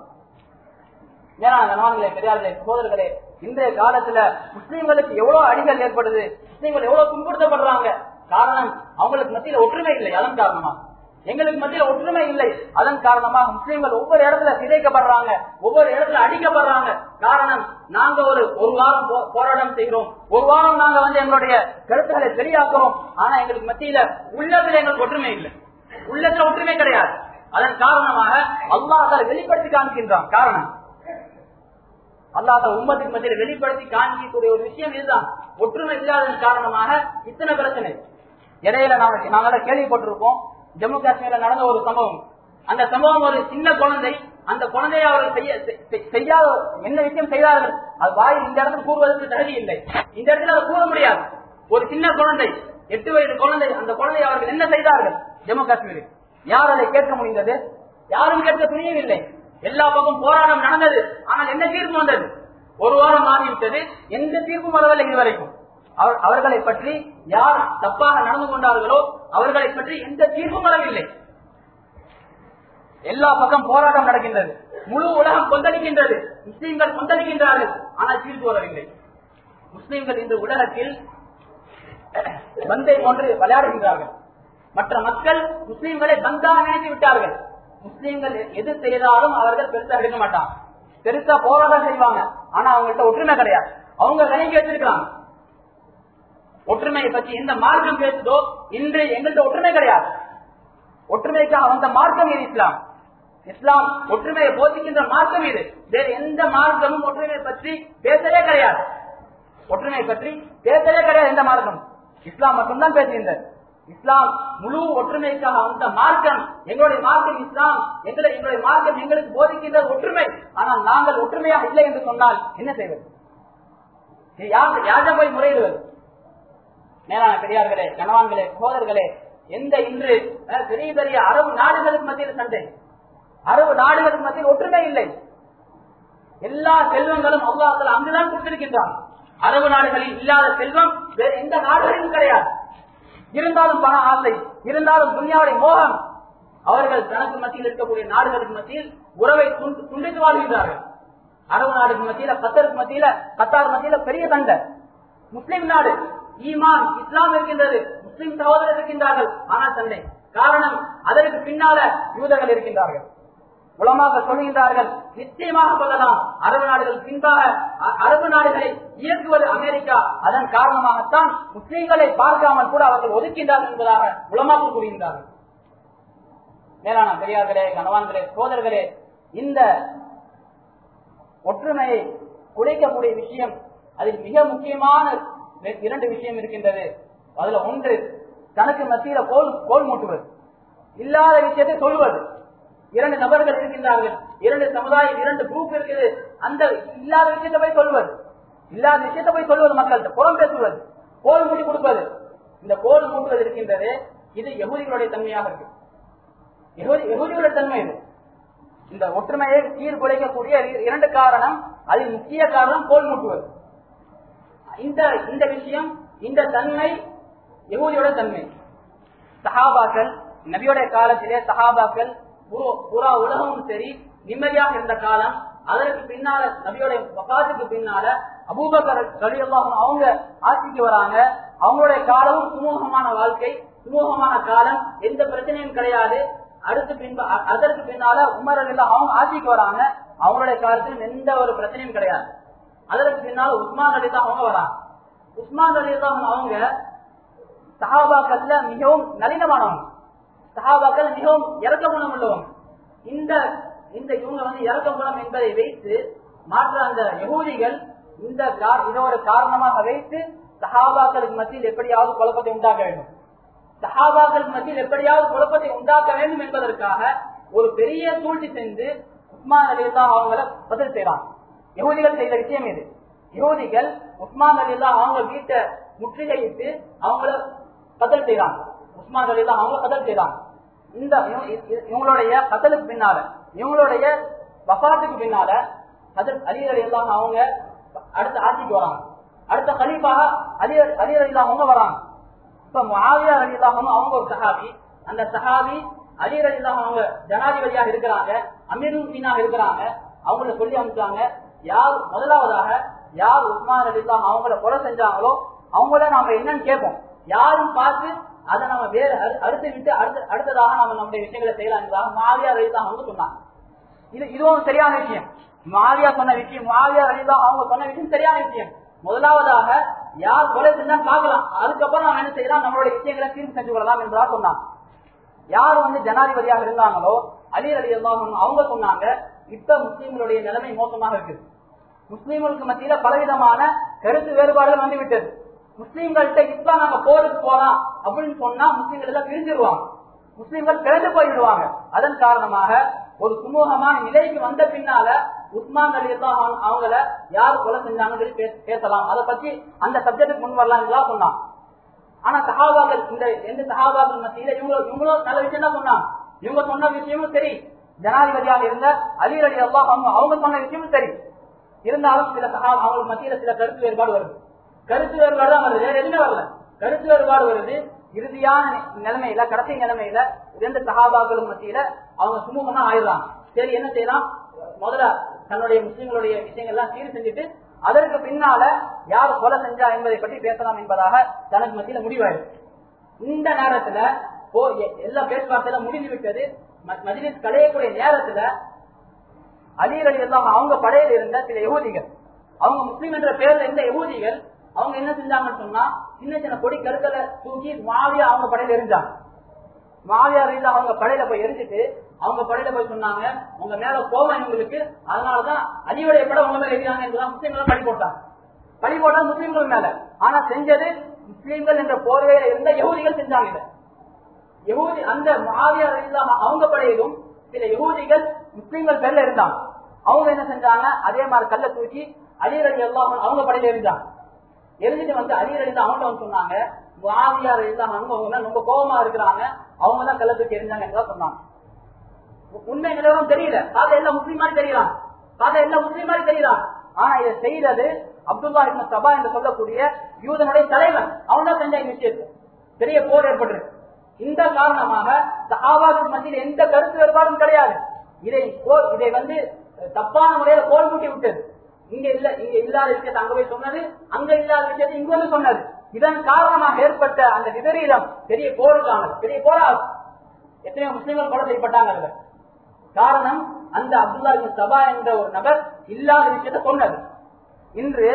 Speaker 1: மேலான கணவான்களே பெரியார்களே சகோதரர்களே இன்றைய காலத்துல முஸ்லீம்களுக்கு எவ்வளவு அடிகள் ஏற்படுது முஸ்லீம்கள் எவ்வளவு துன்புறுத்தப்படுறாங்க காரணம் அவங்களுக்கு மத்தியில ஒற்றுமை இல்லை அதன் காரணமா எங்களுக்கு மத்தியில ஒற்றுமை இல்லை அதன் காரணமாக முஸ்லீம்கள் ஒவ்வொரு இடத்துல சிதைக்கப்படுறாங்க ஒவ்வொரு இடத்துல அடிக்கப்படுறாங்க காரணம் நாங்க ஒரு ஒரு வாரம் போ- போராட்டம் செய்கிறோம் ஒரு வாரம் நாங்க வந்து எங்களுடைய கருத்துக்களை வெளியாக்குறோம் ஆனா எங்களுக்கு மத்தியில உள்ளத்துல எங்களுக்கு ஒற்றுமை இல்லை உள்ளத்துல ஒற்றுமை கிடையாது அதன் காரணமாக அல்லாஹ் அதை வெளிப்படுத்தி காண்கின்றான் காரணம் அல்லாத உம்மத்தின் மத்தியில் வெளிப்படுத்தி காண்பிக்கக்கூடிய ஒரு விஷயம் இதுதான் ஒற்றுமை இல்லாததன் காரணமாக இத்தனை பிரச்சனை இடையில நாம நாங்கள கேள்விப்பட்டிருப்போம் ஜம்மு காஷ்மீர்ல நடந்த ஒரு சம்பவம் அந்த சம்பவம் ஒரு சின்ன குழந்தை அந்த குழந்தையை அவர்கள் செய்ய செ- செய்யாத என்ன விஷயம் செய்தார்கள் அது வாயில் இந்த இடத்துல கூறுவதற்கு தகுதி இல்லை இந்த இடத்துல அதை கூற முடியாது ஒரு சின்ன குழந்தை எட்டு வயது குழந்தை அந்த குழந்தை அவர்கள் என்ன செய்தார்கள் ஜம்மு காஷ்மீரில் யார் அதை கேட்க முடிந்தது யாரும் கேட்க துணியவில்லை எல்லா பக்கம் போராட்டம் நடந்தது ஆனால் என்ன தீர்ப்பு வந்தது ஒரு வாரம் ஆகிவிட்டது எந்த தீர்ப்பும் வரவில்லை இதுவரைக்கும் அவர்- அவர்களை பற்றி யார் தப்பாக நடந்து கொண்டார்களோ அவர்களை பற்றி எந்த தீர்ப்பும் வரவில்லை எல்லா பக்கம் போராட்டம் நடக்கின்றது முழு உலகம் கொந்தளிக்கின்றது முஸ்லிம்கள் கொந்தளிக்கின்றார்கள் ஆனால் தீர்ப்பு வரவில்லை முஸ்லிம்கள் இன்று உலகத்தில் பந்தை போன்று விளையாடுகின்றார்கள் மற்ற மக்கள் முஸ்லிம்களை பந்தாக நினைத்து விட்டார்கள் முஸ்லிம்கள் எது செய்தாலும் அவர்கள் பெருசா எடுக்க மாட்டாங்க பெருசா போராட்டம் செய்வாங்க ஆனா அவங்கள்ட்ட ஒற்றுமை கிடையாது அவங்க விலகி வச்சிருக்காங்க ஒற்றுமையை பற்றி எந்த மார்க்கம் பேசுதோ இன்று எங்கள்ட்ட ஒற்றுமை கிடையாது ஒற்றுமைக்காக வந்த மார்க்கம் இது இஸ்லாம் இஸ்லாம் ஒற்றுமையை போதிக்கின்ற மார்க்கம் இது வேறு எந்த மார்க்கமும் ஒற்றுமையை பற்றி பேசவே கிடையாது ஒற்றுமை பற்றி பேசவே கிடையாது எந்த மார்க்கம் இஸ்லாம் மட்டும்தான் பேசுகின்றது இஸ்லாம் முழு ஒற்றுமைக்காக வந்த மார்க்கம் எங்களுடைய மார்க்கம் இஸ்லாம் எங்களை எங்களுடைய மார்க்கம் எங்களுக்கு போதிக்கின்ற ஒற்றுமை ஆனால் நாங்கள் ஒற்றுமையாக இல்லை என்று சொன்னால் என்ன செய்வது இது யார் யார்கிட்ட போய் முறையிடுவது மேலான பெரியார்களே கணவான்களே சகோதரர்களே எந்த இன்று அஹ், பெரிய பெரிய அரபு நாடுகளுக்கு மத்தியில் சண்டை அரபு நாடுகளுக்கு மத்தியில் ஒற்றுமை இல்லை எல்லா செல்வங்களும் அல்லாஹ் அங்குதான் கொடுத்திருக்கின்றான் அரபு நாடுகளில் இல்லாத செல்வம் வேறு எந்த நாடுகளிலும் கிடையாது இருந்தாலும் பண ஆசை இருந்தாலும் துனியாவுடைய மோகம் அவர்கள் தனக்கு மத்தியில் இருக்கக்கூடிய நாடுகளுக்கு மத்தியில் உறவை துண்டு- துண்டித்து வாழ்கின்றார்கள் அரபு நாடுக்கு மத்தியில கத்தருக்கு மத்தியில கத்தார் மத்தியில பெரிய சண்டை முஸ்லிம் நாடு ஈமான் இஸ்லாம் இருக்கின்றது முஸ்லிம் சகோதரர் இருக்கின்றார்கள் ஆனால் சண்டை காரணம் அதற்கு பின்னால யூதர்கள் இருக்கின்றார்கள் உலமாக சொல்கின்றார்கள் நிச்சயமாக சொல்லலாம் அரபு நாடுகள் பின்பாக அ- அரபு நாடுகளை இயக்குவது அமெரிக்கா அதன் காரணமாகத்தான் முஸ்லிம்களை பார்க்காமல் கூட அவர்கள் ஒதுக்கின்றார்கள் என்பதாக உலமாக்கு கூறுகின்றார்கள் மேலான பெரியார்களே கணவான்களே சோதர்களே இந்த ஒற்றுமையை குலைக்கக்கூடிய விஷயம் அதில் மிக முக்கியமான ரெ- இரண்டு விஷயம் இருக்கின்றது அதுல ஒன்று தனக்கு மத்தியில கோல் கோல் மூட்டுவது இல்லாத விஷயத்தை சொல்வது இரண்டு நபர்கள் இருக்கின்றார்கள் இரண்டு சமுதாயம் இரண்டு குரூப் இருக்குது அந்த இல்லாத விஷயத்தை போய் சொல்வது இல்லாத விஷயத்தை போய் சொல்வது மக்கள்கிட்ட புறம் பேசுவது கோல் மூட்டி கொடுப்பது இந்த கோல் மூட்டுவது இருக்கின்றது இது யகுதிகளுடைய தன்மையாக இருக்கு யகுதி- யகுதிகளுடைய தன்மை இது இந்த ஒற்றுமையை சீர்குலைக்கக்கூடிய இர- இரண்டு காரணம் அதில் முக்கிய காரணம் கோல் மூட்டுவது இந்த இந்த விஷயம் இந்த தன்மை யகூதியோட தன்மை சஹாபாக்கள் நபியோடைய காலத்திலே சஹாபாக்கள் புரோ- புறா உலகமும் சரி நிம்மதியாக இருந்த காலம் அதற்கு பின்னால நபியோடைய வகாத்துக்கு பின்னால அபூபக்கர் ரலியல்லாஹு அன்ஹு அவங்க ஆட்சிக்கு வராங்க அவங்களுடைய காலமும் சுமூகமான வாழ்க்கை சுமூகமான காலம் எந்த பிரச்சனையும் கிடையாது அடுத்து பின்பு அ- அதற்கு பின்னால உமர் அலில்லா அவங்க ஆட்சிக்கு வராங்க அவங்களுடைய காலத்தில் எந்த ஒரு பிரச்சனையும் கிடையாது அதற்கு பின்னால உஸ்மான் அலி தான் அவங்க வராங்க உஸ்மான் அலி தான் அவங்க சஹாபாக்கள்ல மிகவும் நளினமானவங்க சஹாபாக்கள் மிகவும் இறக்க குணம் உள்ளவங்க இந்த இந்த இவங்க வந்து இறக்க குணம் என்பதை வைத்து மாற்ற அந்த யகூதிகள் இந்த கா- இதை ஒரு காரணமாக வைத்து சஹாபாக்களுக்கு மத்தியில் எப்படியாவது குழப்பத்தை உண்டாக்க வேண்டும் சஹாபாக்களுக்கு மத்தியில் எப்படியாவது குழப்பத்தை உண்டாக்க வேண்டும் என்பதற்காக ஒரு பெரிய சூழ்ச்சி சென்று உஸ்மான் அலில்லா அவங்கள பதில் செய்யறாங்க யகூதிகள் செய்த விஷயம் இது யகூதிகள் உஸ்மான் அலில்லா அவங்க வீட்டை முற்றுகையிட்டு அவங்கள கதல் செய்யறாங்க உஸ்மான் அலில்லா அவங்க கதல் செய்யறாங்க இந்த இவ- இ- இவங்களுடைய கதலுக்கு பின்னால இவங்களுடைய வஃபாத்துக்கு பின்னால கதல் அலி அலி அவங்க அடுத்த ஆட்சிக்கு வராங்க அடுத்த கலீஃபாக அலி அலி அலி அவங்க வராங்க இப்ப முஆவியா ரலியல்லாஹு அன்ஹு அவங்க ஒரு சஹாபி அந்த சஹாபி அலி ரலியல்லாஹு அவங்க ஜனாதிபதியாக இருக்கிறாங்க அமீருல் முஃமினாக இருக்கிறாங்க அவங்கள சொல்லி அனுப்பிச்சாங்க யார் முதலாவதாக யார் உஸ்மான் ரலியல்லாஹு அவங்கள கொலை செஞ்சாங்களோ அவங்கள நாம என்னன்னு கேட்போம் யாரும் பார்த்து அதை நம்ம வேற அறு- அறுத்து விட்டு அடுத்த அடுத்ததாக நம்ம நம்முடைய விஷயங்களை செய்யலாம் என்பதாக மாவியா ரலியல்லாஹு அவங்க சொன்னாங்க இது இதுவும் சரியான விஷயம் மாவியா சொன்ன விஷயம் மாவியா ரலியல்லாஹு அவங்க சொன்ன விஷயம் சரியான விஷயம் முதலாவதாக யார் கொலை செஞ்சா பார்க்கலாம் அதுக்கப்புறம் நம்ம என்ன செய்யலாம் நம்மளுடைய விஷயங்களை தீர்வு செஞ்சு கொள்ளலாம் என்பதா சொன்னாங்க யார் வந்து ஜனாதிபதியாக இருந்தாங்களோ அலி அலி அவங்க சொன்னாங்க இப்ப முஸ்லீம்களுடைய நிலைமை மோசமாக இருக்குது முஸ்லீம்களுக்கு மத்தியில பலவிதமான கருத்து வேறுபாடுகள் வந்து விட்டது முஸ்லீம்கள்ட்ட இப்ப நாங்க போருக்கு போலாம் அப்படின்னு சொன்னா முஸ்லீம்கள் எல்லாம் பிரிஞ்சிருவாங்க முஸ்லிம்கள் பிறந்து போய்விடுவாங்க அதன் காரணமாக ஒரு சுமூகமான நிலைக்கு வந்த பின்னால உஸ்மான் அலி எல்லாம் அவங்கள யார் கொலை செஞ்சாங்கன்னு சொல்லி பேச- பேசலாம் அதை பத்தி அந்த சப்ஜெக்டுக்கு முன் வரலாம் சொன்னான் ஆனா சஹாபாக்கள் இந்த எந்த சஹாபாக்கள் மத்தியில இவங்க இவங்களும் நல்ல விஷயம் தான் சொன்னாங்க இவங்க சொன்ன விஷயமும் சரி ஜனாதிபதியாக இருந்த அலி அலி அல்லாஹ் அவங்க அவங்க சொன்ன விஷயமும் சரி இருந்தாலும் சில சஹா அவங்களுக்கு மத்தியில சில கருத்து வேறுபாடு வருது கருத்து வேறுபாடு தான் வருது வேற எதுவுமே வரல கருத்து வேறுபாடு வருது இறுதியான நி- நிலைமையில கடைசி நிலைமையில இரண்டு சஹாபாக்களும் மத்தியில அவங்க சுமூகமா ஆயிடுறாங்க சரி என்ன செய்யலாம் முதல்ல தன்னுடைய முஸ்லிம்களுடைய விஷயங்கள் எல்லாம் சீர் செஞ்சுட்டு அதற்கு பின்னால யார் கொலை செஞ்சா என்பதை பற்றி பேசலாம் என்பதாக தனக்கு மத்தியில முடிவாயிருக்கு இந்த நேரத்துல போ எ- எல்லா பேச்சுவார்த்தையில முடிந்து விட்டது ம- மஜ்லிஸ் கலையக்கூடிய நேரத்துல அலீர் அலி எல்லாம் அவங்க படையில இருந்த சில யகூதிகள் அவங்க முஸ்லீம் என்ற பேர்ல இருந்த யகூதிகள் அவங்க என்ன செஞ்சாங்கன்னு சொன்னா சின்ன சின்ன கொடி கருக்களை தூக்கி மாவியா அவங்க படையில எரிஞ்சாங்க மாவியா இருந்து அவங்க படையில போய் எரிஞ்சிட்டு அவங்க படையில போய் சொன்னாங்க உங்க மேல கோபம் எங்களுக்கு அதனாலதான் அலியுடைய படம் உங்க மேல எரியாங்க என்றுதான் முஸ்லீம்கள் பழி போட்டாங்க பழி போட்டது முஸ்லீம்கள் மேல ஆனா செஞ்சது முஸ்லீம்கள் என்ற போர்வையில இருந்த யகூதிகள் செஞ்சாங்க இதை யகூதி அந்த மாவியார் இல்லாம அவங்க படையிலும் சில யகூதிகள் முஸ்லீம்கள் பேர்ல இருந்தாங்க அவங்க என்ன செஞ்சாங்க அதே மாதிரி கல்ல தூக்கி அலிர் அலி எல்லாம் அவங்க படையில இருந்தாங்க எரிஞ்சிட்டு வந்து அலிர் அலி அவங்க வந்து சொன்னாங்க மாவியார் இல்லாம அவங்க அவங்க மேல ரொம்ப கோபமா இருக்கிறாங்க அவங்க தான் கல்ல தூக்கி எரிஞ்சாங்க என்றுதான் சொன்னாங்க உ- உண்மை நிலவரம் தெரியல பார்த்தா எல்லாம் முஸ்லீம் மாதிரி தெரியலாம் பார்த்தா எல்லாம் முஸ்லீம் மாதிரி தெரியலாம் ஆனா இதை செய்தது அப்துல்லா இப்னு சபா என்று சொல்லக்கூடிய யூதனுடைய தலைவன் அவன் தான் செஞ்ச இந்த விஷயத்தை பெரிய போர் ஏற்பட்டிருக்கு இந்த காரணமாக சஹாபாக்கள் மத்தியில் எந்த கருத்து வேறுபாடும் கிடையாது இதை போர் இதை வந்து அஹ், தப்பான முறையில போர் மூட்டி விட்டது இங்க இல்ல இங்க இல்லாத விஷயத்தை அங்க போய் சொன்னது அங்க இல்லாத விஷயத்தை இங்க வந்து சொன்னது இதன் காரணமாக ஏற்பட்ட அந்த விபரீதம் பெரிய போருக்கானது பெரிய போராகும் எத்தனையோ முஸ்லிம்கள் கொலை செய்யப்பட்டாங்க அதுல காரணம் அந்த அப்துல்லா இப்னு சபா என்ற ஒரு நபர் இல்லாத விஷயத்தை சொன்னது இன்று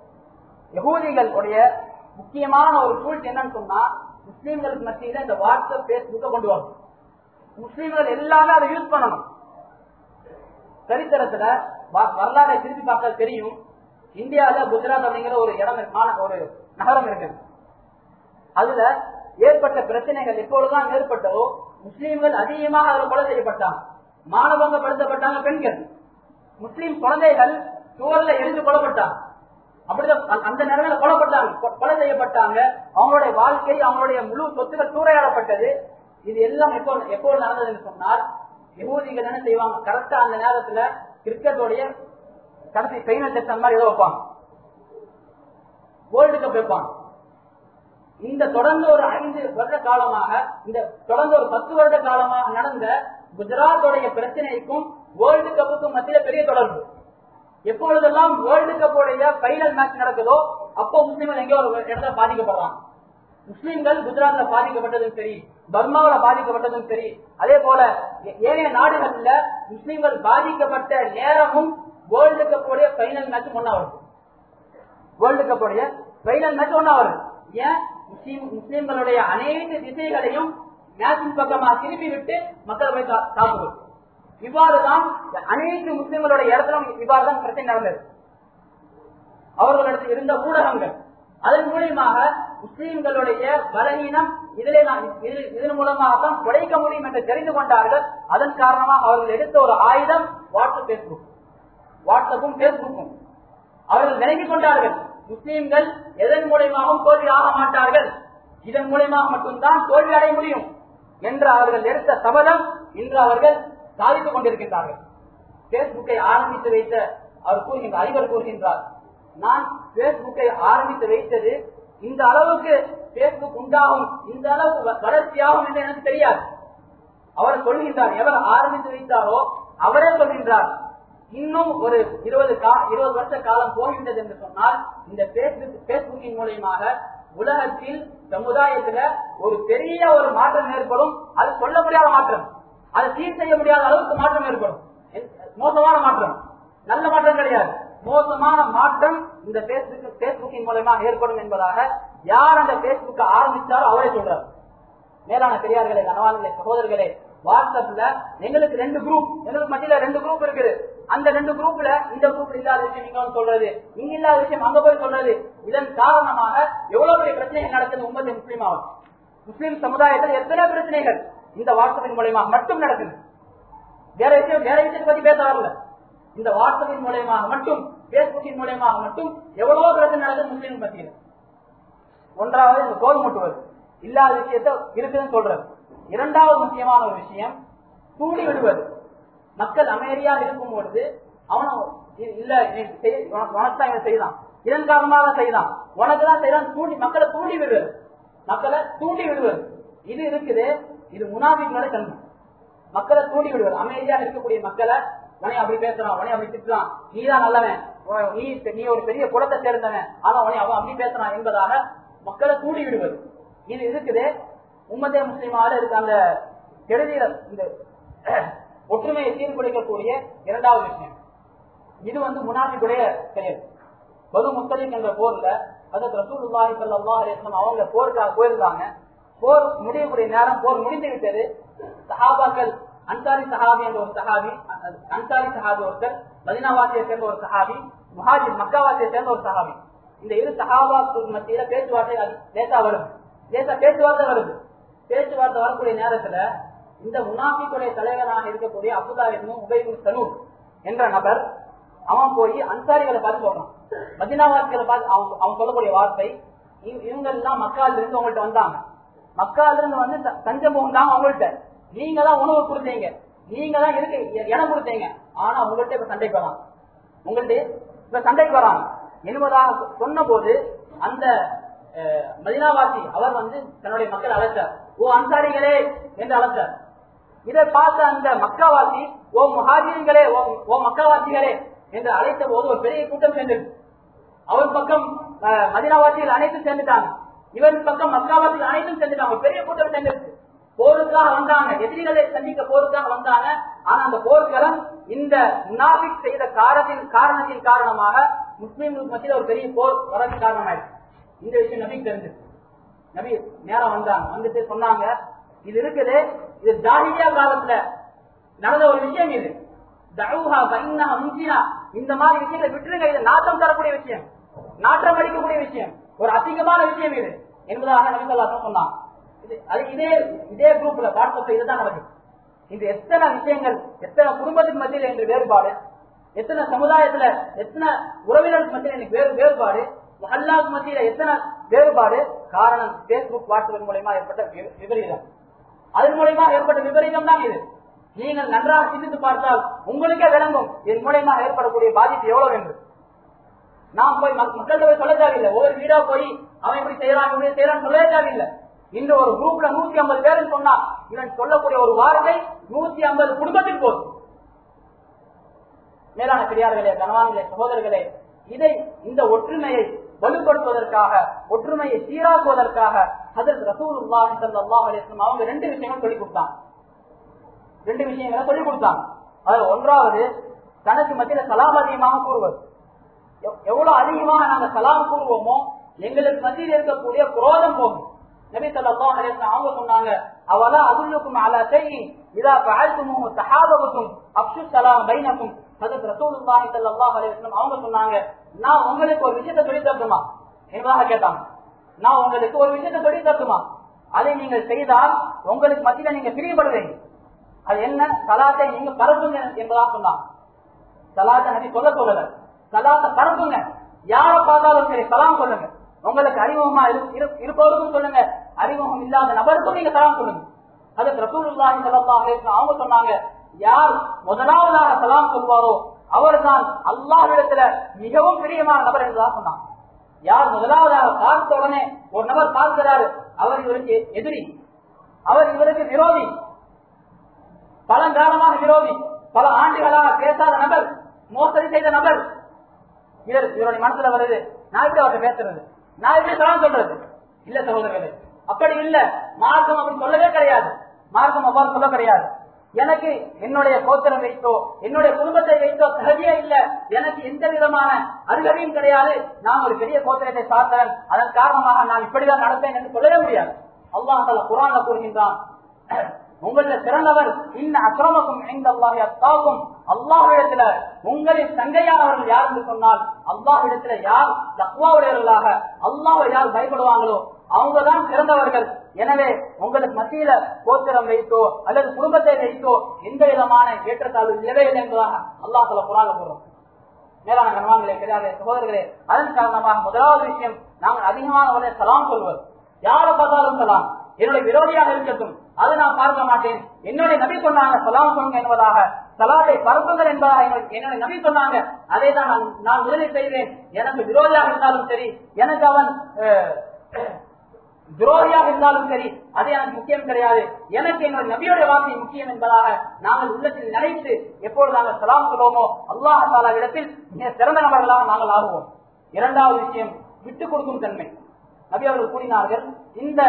Speaker 1: யகூதிகளுடைய முக்கியமான ஒரு சூழ்ச்சி என்னன்னு சொன்னா முஸ்லீம்களுக்கு மத்தியில இந்த வாட்ஸ்அப் பேஸ்புக்கை கொண்டு வரணும் முஸ்லீம்கள் எல்லாமே அதை யூஸ் பண்ணணும் சரித்திரத்துல வ- வரலாறை திருப்பி பார்த்தா தெரியும் இந்தியாவில குஜராத் அப்படிங்கிற ஒரு இடம் இருக்கு, மாந- ஒரு நகரம் இருக்குது அதுல ஏற்பட்ட பிரச்சனைகள் எப்பொழுதுதான் ஏற்பட்டதோ முஸ்லீம்கள் அதிகமாக அதில் கொலை செய்யப்பட்டாங்க மானபங்கப்படுத்தப்பட்டாங்க பெண்கள் முஸ்லீம் குழந்தைகள் சுவர்ல எரிந்து கொல்லப்பட்டாங்க அப்படிதான் அந்த- அந்த நிலைமையில கொல்லப்பட்டாங்க கொ- கொலை செய்யப்பட்டாங்க அவங்களுடைய வாழ்க்கை அவங்களுடைய முழு சொத்துக்கள் சூறையாடப்பட்டது இது எல்லாம் எப்போ எப்போது நடந்ததுன்னு சொன்னால் யகூதிகள் என்ன செய்வாங்க கரெக்டா அந்த நேரத்துல கிரிக்கெட்டோடைய கடைசி ஃபைனல் டெஸ்ட் அந்த மாதிரி ஏதோ வைப்பாங்க வேர்ல்டு கப் வைப்பாங்க இந்த தொடர்ந்து ஒரு ஐந்து வருட காலமாக இந்த தொடர்ந்து ஒரு பத்து வருட காலமாக நடந்த குஜராத்தோடைய பிரச்சனைக்கும் வேர்ல்டு கப்புக்கும் மத்தியில பெரிய தொடர்பு எப்பொழுதெல்லாம் வேர்ல்டு கப்போடைய ஃபைனல் மேட்ச் நடக்குதோ அப்போ முஸ்லீம்கள் எங்கேயோ ஒரு இடத்துல பாதிக்கப்படுறாங்க முஸ்லிம்கள் குஜராத்ல பாதிக்கப்பட்டதும் சரி பர்மாவுல பாதிக்கப்பட்டதும் சரி அதே போல ஏ- ஏனைய நாடுகள்ல முஸ்லிம்கள் பாதிக்கப்பட்ட நேரமும் வேர்ல்டு கப்போடைய ஃபைனல் மேட்ச் ஒன்னா வருது வேர்ல்டு கப்போடைய ஃபைனல் மேட்ச் ஒன்னா வருது ஏன் முஸ்லீம் முஸ்லிம்களுடைய அனைத்து திசைகளையும் மேட்சின் பக்கமா திருப்பி விட்டு மக்களை போய் தா- தாக்குவது இவ்வாறுதான் அனைத்து முஸ்லிம்களுடைய இடத்திலும் இவ்வாறுதான் பிரச்சனை நடந்தது அவர்களிடத்தில் இருந்த ஊடகங்கள் அதன் மூலியமாக முஸ்லிம்களுடைய பலவீனம் இதிலே நான் இதில் இதன் மூலமாகத்தான் குறைக்க முடியும் என்று தெரிந்து கொண்டார்கள் அதன் காரணமாக அவர்கள் எடுத்த ஒரு ஆயுதம் வாட்ஸ்அப் பேஸ்புக் வாட்ஸ்அப்பும் பேஸ்புக்கும் அவர்கள் நினைத்துக் கொண்டார்கள் முஸ்லிம்கள் எதன் மூலியமாகவும் தோல்வி ஆக மாட்டார்கள் இதன் மூலியமாக மட்டும்தான் தோல்வி அடைய முடியும் என்று அவர்கள் எடுத்த சபதம் இன்று அவர்கள் சாதித்துக் கொண்டிருக்கின்றார்கள் பேஸ்புக்கை ஆரம்பித்து வைத்த அவர் கூறுகின்ற அதிபர் கூறுகின்றார் நான் பேஸ்புக்கை ஆரம்பித்து வைத்தது இந்த அளவுக்கு பேஸ்புக் உண்டாகும் இந்த அளவு வ- வளர்ச்சியாகும் என்று எனக்கு தெரியாது அவர் சொல்கின்றார் எவர் ஆரம்பித்து வைத்தாரோ அவரே சொல்கின்றார் இன்னும் ஒரு இருபது கா இருபது வருஷ காலம் போகின்றது என்று சொன்னால் இந்த பேஸ்புக் பேஸ்புக்கின் மூலியமாக உலகத்தில் சமுதாயத்துல ஒரு பெரிய ஒரு மாற்றம் ஏற்படும் அது சொல்ல முடியாத மாற்றம் அது சீர் செய்ய முடியாத அளவுக்கு மாற்றம் ஏற்படும் என்- மோசமான மாற்றம் நல்ல மாற்றம் கிடையாது மோசமான மாற்றம் இந்த பேஸ்புக் பேஸ்புக்கின் மூலமாக ஏற்படும் என்பதாக யார் அந்த பேஸ்புக்கை ஆரம்பித்தாரோ அவரே சொல்றார் மேலான பெரியார்களே கனவான்களே சகோதரர்களே வாட்ஸ்அப்ல எங்களுக்கு ரெண்டு குரூப் எங்களுக்கு மத்தியில ரெண்டு குரூப் இருக்குது அந்த ரெண்டு குரூப்ல இந்த குரூப்ல இல்லாத விஷயம் நீங்க வந்து சொல்றது இங்க இல்லாத விஷயம் அங்க போய் சொல்றது இதன் காரணமாக எவ்வளவு பெரிய பிரச்சனைகள் நடக்குது உம்மதி முஸ்லீம் ஆகும் முஸ்லீம் சமுதாயத்தில் எத்தனை பிரச்சனைகள் இந்த வாட்ஸ்அப்பின் மூலயமாக மட்டும் நடக்குது வேற விஷயம் வேற விஷயத்தை பத்தி பேச வரல இந்த வாட்ஸ்அப்பின் மூலயமாக மட்டும் பேஸ்புக்கின் மூலயமாக மட்டும் எவ்வளவோ பிரச்சனை நடக்குது முஸ்லீம் பத்தியில் ஒன்றாவது இந்த கோல் முட்டுவது இல்லாத விஷயத்த இருக்குதுன்னு சொல்றது இரண்டாவது முக்கியமான ஒரு விஷயம் தூண்டி விடுவது மக்கள் அமைதியாக இருக்கும் பொழுது அவனும் இ- இல்ல நீ செய்- உனக்கு உனக்கு தான் இதை செய்தான் இதன் காரணமாக செய்தான் உனக்கு தான் செய்தான் தூண்டி மக்களை தூண்டி விடுவது மக்களை தூண்டி விடுவது இது இருக்குது இது முனாபிக்களோட தன்மை மக்களை தூண்டி விடுவது அமைதியாக இருக்கக்கூடிய மக்களை உனைய அப்படி பேசுறான் உனைய அப்படி திட்டுறான் நீ தான் நல்லவன் உன- நீ நீ ஒரு பெரிய குலத்தை சேர்ந்தவன் ஆனா உனைய அவன் அப்படி பேசுறான் என்பதாக மக்களை தூண்டி விடுவது இது இருக்குது உம்மதே முஸ்லிமால இருக்க அந்த கெடுதியில இந்த ஒற்றுமையை சீர்குலைக்கக்கூடிய இரண்டாவது விஷயம் இது வந்து முனாபிக்குடைய செயல் பது முத்தலிக் என்ற போர்ல அதற்கு ரசூலுல்லாஹி ஸல்லல்லாஹு அலைஹி வஸல்லம் அவங்க போருக்காக போயிருந்தாங்க போர் முடியக்கூடிய நேரம் போர் முடிந்து விட்டது சஹாபாக்கள் அன்சாரி சஹாபி என்ற ஒரு சஹாபி அ- அன்சாரி சஹாபி ஒருத்தர் மதினாவாசியை சேர்ந்த ஒரு சஹாபி முஹாஜிர் மக்காவாசியை சேர்ந்த ஒரு சஹாபி இந்த இரு சஹாபாக்கள் மத்தியில பேச்சுவார்த்தை அது லேசா வரும் லேசா பேச்சுவார்த்தை வருது பேச்சுவார்த்தை வரக்கூடிய நேரத்துல இந்த முனாஃபிக்குடைய தலைவராக இருக்கக்கூடிய அப்துல்லா என்னும் உபயோக சனூர் என்ற நபர் அவன் போய் அன்சாரிகளை பார்த்து சொல்றான் மதினாவாசிகளை பார்த்து அவன் அவன் சொல்லக்கூடிய வார்த்தை இவ- இவங்க எல்லாம் மக்கால இருந்து உங்கள்ட்ட வந்தாங்க மக்கால இருந்து வந்து த- தஞ்சம் புகுந்தாங்க அவங்கள்ட்ட நீங்க தான் உணவு கொடுத்தீங்க நீங்க தான் இருக்க இ- இடம் கொடுத்தீங்க ஆனா உங்கள்ட்ட இப்ப சண்டைக்கு வராங்க உங்கள்ட்ட இப்ப சண்டைக்கு வராங்க என்பதாக சொன்ன போது அந்த அஹ், மதினாவாசி அவர் வந்து தன்னுடைய மக்கள் அழைச்சார் ஓ அன்சாரிகளே என்று அழைச்சார் இதை பார்த்த அந்த மக்காவாசி ஓ முஹாஜின்களே ஓ ஓ மக்காவாசிகளே என்று அழைத்த போது ஒரு பெரிய கூட்டம் சேர்ந்தது அவர் பக்கம் அஹ், மதினாவாசிகள் அனைத்தும் சேர்ந்துட்டாங்க இவன் பக்கம் மக்காவாசிகள் அனைத்தும் சேர்ந்துட்டாங்க ஒரு பெரிய கூட்டம் சேர்ந்துருச்சு போருக்காக வந்தாங்க எதிரிகளை சந்திக்க போருக்காக வந்தாங்க ஆனா அந்த போர்க்களம் இந்த முனாபிக் செய்த காரணத்தின் காரணத்தின் காரணமாக முஸ்லீம்களுக்கு மத்தியில் ஒரு பெரிய போர் வரது காரணமாயிடுச்சு இந்த விஷயம் நபிக்கு தெரிஞ்சது நபி நேரம் வந்தாங்க வந்துட்டு சொன்னாங்க இது இருக்குது இது ஜாகிரியா காலத்துல நடந்த ஒரு விஷயம் இது தவுஹா பைன்னஹா முன்சினா இந்த மாதிரி விஷயங்களை விட்டுருங்க இது நாட்டம் தரக்கூடிய விஷயம் நாட்டம் அடிக்கக்கூடிய விஷயம் ஒரு அதிகமான விஷயம் இது என்பதாக நபி ஸல்லல்லாஹு சொன்னாங்க இது அது இதே இதே குரூப்ல வாட்ஸ்அப்ல இதுதான் நடக்குது இது எத்தனை விஷயங்கள் எத்தனை குடும்பத்துக்கு மத்தியில் என்று வேறுபாடு எத்தனை சமுதாயத்துல எத்தனை உறவினருக்கு மத்தியில் எனக்கு வேறு வேறுபாடு மஹல்லாவுக்கு மத்தியில எத்தனை வேறுபாடு காரணம் பேஸ்புக் வாட்ஸ்அப் மூலயமா ஏற்பட்ட வி- விபரீதம் அதன் மூலயமா ஏற்பட்ட விபரீதம் தான் இது நீங்கள் நன்றாக சிந்தித்து பார்த்தால் உங்களுக்கே விளங்கும் இதன் மூலயமா ஏற்படக்கூடிய பாதிப்பு எவ்வளவு என்று நாம் போய் மக்- மக்கள்கிட்ட போய் சொல்ல தேவையில்லை ஒவ்வொரு வீடா போய் அவன் இப்படி செய்யறான் இப்படி செய்யறான் சொல்லவே தேவையில்லை இந்த ஒரு குரூப்ல நூத்தி ஐம்பது பேருன்னு சொன்னா இவன் சொல்லக்கூடிய ஒரு வார்த்தை நூத்தி ஐம்பது குடும்பத்துக்கு போதும் மேலான பெரியார்களே கனவான்களே சகோதரர்களே இதை இந்த ஒற்றுமையை வலுப்படுத்துவதற்காக ஒற்றுமையை சீராக்குவதற்காக ஹதரத் ரசூலுல்லாஹி ஸல்லல்லாஹு அலைஹி வஸல்லம் அவங்க ரெண்டு விஷயங்கள் சொல்லி கொடுத்தாங்க ரெண்டு விஷயங்களை சொல்லி கொடுத்தாங்க அது ஒன்றாவது தனக்கு மத்தியில சலாம் அதிகமாக கூறுவது எவ்- எவ்வளவு அதிகமாக நாங்க சலாம் கூறுவோமோ எங்களுக்கு மத்தியில் இருக்கக்கூடிய குரோதம் போகும் நபி ஸல்லல்லாஹு அலைஹி வஸல்லம் அவங்க சொன்னாங்க அவலா அதுல்லுக்கும் அலா ஷைஇன் இதா ஃபஅல்துமு தஹாபபதும் அப்ஷு ஸலாம் பைனக்கும் ஹதரத் ரசூலுல்லாஹி ஸல்லல்லாஹு அலைஹி வஸல்லம் அவங்க சொன்னாங்க நான் உங்களுக்கு ஒரு விஷயத்தை சொல்லி தரட்டுமா என்பதாக கேட்டாங்க நான் உங்களுக்கு ஒரு விஷயத்தை சொல்லி தரட்டுமா அதை நீங்கள் செய்தால் உங்களுக்கு மத்தியில நீங்க பிரியப்படுவீங்க அது என்ன சலாத்தை நீங்க பரப்புங்க என்பதாக சொன்னாங்க சலாத்தை நபி சொல்ல சொல்லல சலாத்தை பரப்புங்க யார பார்த்தாலும் சரி சலாம் சொல்லுங்க உங்களுக்கு அறிமுகமா இரு- இரு- இருப்பவருக்கும் சொல்லுங்க அறிமுகம் இல்லாத நபருக்கும் நீங்க சலாம் சொல்லுங்க அது ரசூலுல்லாஹி ஸல்லல்லாஹு அலைஹி வஸல்லம் அவங்க சொன்னாங்க யார் முதலாவதாக சலாம் சொல்வாரோ அவர்தான் அல்லாஹ்விடத்துல மிகவும் பிரியமான நபர் என்றுதான் சொன்னாங்க யார் முதலாவதாக பார்த்த உடனே ஒரு நபர் பார்க்கிறாரு அவர் இவருக்கு எதிரி அவர் இவருக்கு விரோதி பழங்காலமாக விரோதி பல ஆண்டுகளாக பேசாத நபர் மோசடி செய்த நபர் இவர் இவருடைய மனசுல வருது நான் எப்படி அவர்கிட்ட பேசுறது நான் எப்படி சலாம் சொல்றது இல்ல சகோதரர்களே அப்படி இல்ல மார்க்கம் அப்படி சொல்லவே கிடையாது மார்க்கம் அவ்வாறு சொல்ல கிடையாது எனக்கு என்னுடைய கோத்திரம் வைத்தோ என்னுடைய குடும்பத்தை வைத்தோ தகுதியே இல்ல எனக்கு எந்த விதமான அருகதையும் கிடையாது நான் ஒரு பெரிய கோத்திரத்தை சார்ந்தவன் அதன் காரணமாக நான் இப்படிதான் நடப்பேன் என்று சொல்லவே முடியாது அல்லாஹ் தஆலா குர்ஆன்ல கூறுகின்றான் உங்கள சிறந்தவர் இன்ன அக்கிரமக்கும் எங்க அல்லாஹ் அத்தாக்கும் அல்லாஹிடத்துல உங்களின் தங்கையானவர்கள் யார் என்று சொன்னால் அல்லாஹிடத்துல யார் தக்வாவுடையவர்களாக அல்லாஹை யார் பயப்படுவாங்களோ அவங்கதான் சிறந்தவர்கள் எனவே உங்களுக்கு மத்தியில கோத்திரம் வைத்தோ அல்லது குடும்பத்தை வைத்தோ எந்த விதமான ஏற்றத்தாழ்வு இல்லவே இல்லை என்பதாக அல்லாஹ் சொல்ல குரான போறோம் மேலான கணவான்களே கிடையாது சகோதரர்களே அதன் காரணமாக முதலாவது விஷயம் நாங்கள் அதிகமான சலாம் சொல்வது யாரை பார்த்தாலும் சலாம் என்னுடைய விரோதியாக இருக்கட்டும் அதை நான் பார்க்க மாட்டேன் என்னுடைய நபி சொன்னாங்க சலாம் சொல்லுங்க என்பதாக சலாத்தை பரப்புங்கள் என்பதாக எங்களுக்கு- என்னுடைய நபி சொன்னாங்க அதை தான் நான் நான் முதலில் செய்வேன் எனக்கு விரோதியாக இருந்தாலும் சரி எனக்கு அவன் அஹ், துரோகியாக இருந்தாலும் சரி அது எனக்கு முக்கியம் கிடையாது எனக்கு என்னுடைய நபியுடைய வார்த்தை முக்கியம் என்பதாக நாங்கள் உள்ளத்தில் நினைத்து எப்பொழுது நாங்கள் சலாம் சொல்லுவோமோ அல்லாஹ் தாலா இடத்தில் மிக சிறந்த நபர்களாக நாங்கள் ஆகுவோம் இரண்டாவது விஷயம் விட்டுக் கொடுக்கும் தன்மை நபி அவர்கள் கூறினார்கள் இந்த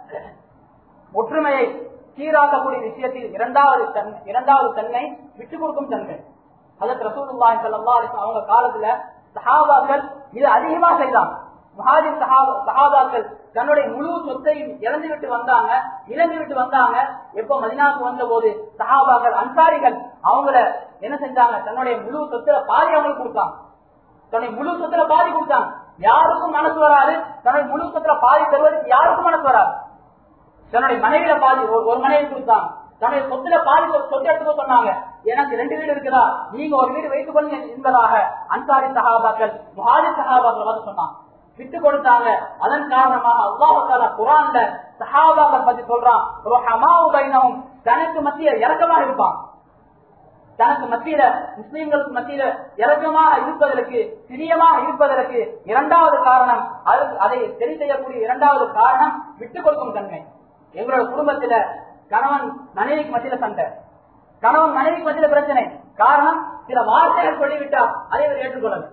Speaker 1: ஒற்றுமையை சீராக்கக்கூடிய விஷயத்தில் இரண்டாவது தன்மை இரண்டாவது தன்மை விட்டுக் கொடுக்கும் தன்மை அதற்கு ரசூலுல்லாஹி ஸல்லல்லாஹு அலைஹி வஸல்லம் அவங்க காலத்துல சஹாபாக்கள் இது அதிகமா செய்தாங்க முஹாஜிர் சஹாபா சஹாபாக்கள் தன்னுடைய முழு சொத்தையும் இழந்து விட்டு வந்தாங்க இழந்து விட்டு வந்தாங்க எப்ப மதினாவுக்கு வந்த போது சஹாபாக்கள் அன்சாரிகள் அவங்கள என்ன செஞ்சாங்க தன்னுடைய முழு சொத்துல பாதி அவங்களுக்கு கொடுத்தாங்க தன்னுடைய முழு சொத்துல பாதி கொடுத்தாங்க யாருக்கும் மனசு வராது தன்னுடைய முழு சொத்துல பாதி தருவதற்கு யாருக்கும் மனசு வராது தன்னுடைய மனைவியில பாதி ஒரு ஒரு மனைவி கொடுத்தாங்க தன்னுடைய சொத்துல பாதி சொ- சொத்து எடுத்துக்க சொன்னாங்க எனக்கு ரெண்டு வீடு இருக்குதா நீங்க ஒரு வீடு வைத்துக் கொள்ளுங்க என்பதாக அன்சாரி சகாபாக்கள் முஹாஜி சகாபாக்கள் வந்து சொன்னாங்க விட்டு கொடுத்தாங்க அதன் காரணமாக அல்லாஹால குரான்ல சஹாபாக்கள் பத்தி சொல்றான் ருஹமாவு பைனஹும் தனக்கு மத்திய இறக்கமாக இருப்பான் தனக்கு மத்தியில முஸ்லிம்களுக்கு மத்தியில இறக்கமாக இருப்பதற்கு பிரியமாக இருப்பதற்கு இரண்டாவது காரணம் அது- அதை சரி செய்யக்கூடிய இரண்டாவது காரணம் விட்டுக் கொடுக்கும் தன்மை எங்களோட குடும்பத்துல கணவன் மனைவிக்கு மத்தியில சண்டை கணவன் மனைவிக்கு மத்தியில பிரச்சனை காரணம் சில வார்த்தைகள் சொல்லிவிட்டா அதை அவர் ஏற்றுக்கொள்ளல